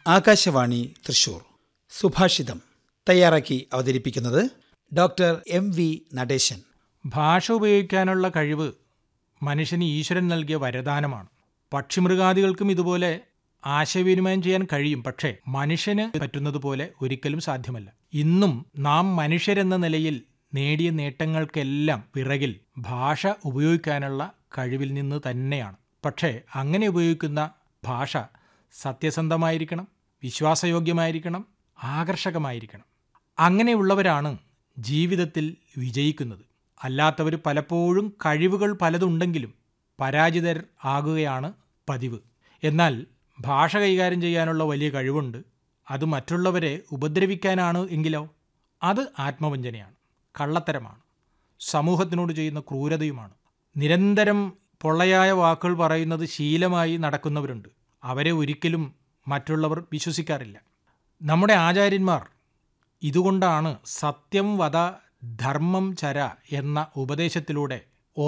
ആകാശവാണി തൃശൂർ സുഭാഷിതം തയ്യാറാക്കി അവതരിപ്പിക്കുന്നത് ഡോക്ടർ എം വി നടേശൻ ഭാഷ ഉപയോഗിക്കാനുള്ള കഴിവ് മനുഷ്യന് ഈശ്വരൻ നൽകിയ വരദാനമാണ് പക്ഷിമൃഗാദികൾക്കും ഇതുപോലെ ആശയവിനിമയം ചെയ്യാൻ കഴിയും പക്ഷേ മനുഷ്യന് പറ്റുന്നതുപോലെ ഒരിക്കലും സാധ്യമല്ല ഇന്നും നാം മനുഷ്യരെന്ന നിലയിൽ നേടിയ നേട്ടങ്ങൾക്കെല്ലാം പിറകിൽ ഭാഷ ഉപയോഗിക്കാനുള്ള കഴിവിൽ നിന്ന് തന്നെയാണ് പക്ഷേ അങ്ങനെ ഉപയോഗിക്കുന്ന ഭാഷ സത്യസന്ധമായിരിക്കണം വിശ്വാസയോഗ്യമായിരിക്കണം ആകർഷകമായിരിക്കണം അങ്ങനെയുള്ളവരാണ് ജീവിതത്തിൽ വിജയിക്കുന്നത് അല്ലാത്തവർ പലപ്പോഴും കഴിവുകൾ പലതുണ്ടെങ്കിലും പരാജിതർ ആകുകയാണ് പതിവ് എന്നാൽ ഭാഷ കൈകാര്യം ചെയ്യാനുള്ള വലിയ കഴിവുണ്ട് അത് മറ്റുള്ളവരെ ഉപദ്രവിക്കാനാണ് എങ്കിലോ അത് ആത്മവഞ്ചനയാണ് കള്ളത്തരമാണ് സമൂഹത്തിനോട് ചെയ്യുന്ന ക്രൂരതയുമാണ് നിരന്തരം പൊള്ളയായ വാക്കുകൾ പറയുന്നത് ശീലമായി നടക്കുന്നവരുണ്ട് അവരെ ഒരിക്കലും മറ്റുള്ളവർ വിശ്വസിക്കാറില്ല നമ്മുടെ ആചാര്യന്മാർ ഇതുകൊണ്ടാണ് സത്യം വധ ധർമ്മം ചര എന്ന ഉപദേശത്തിലൂടെ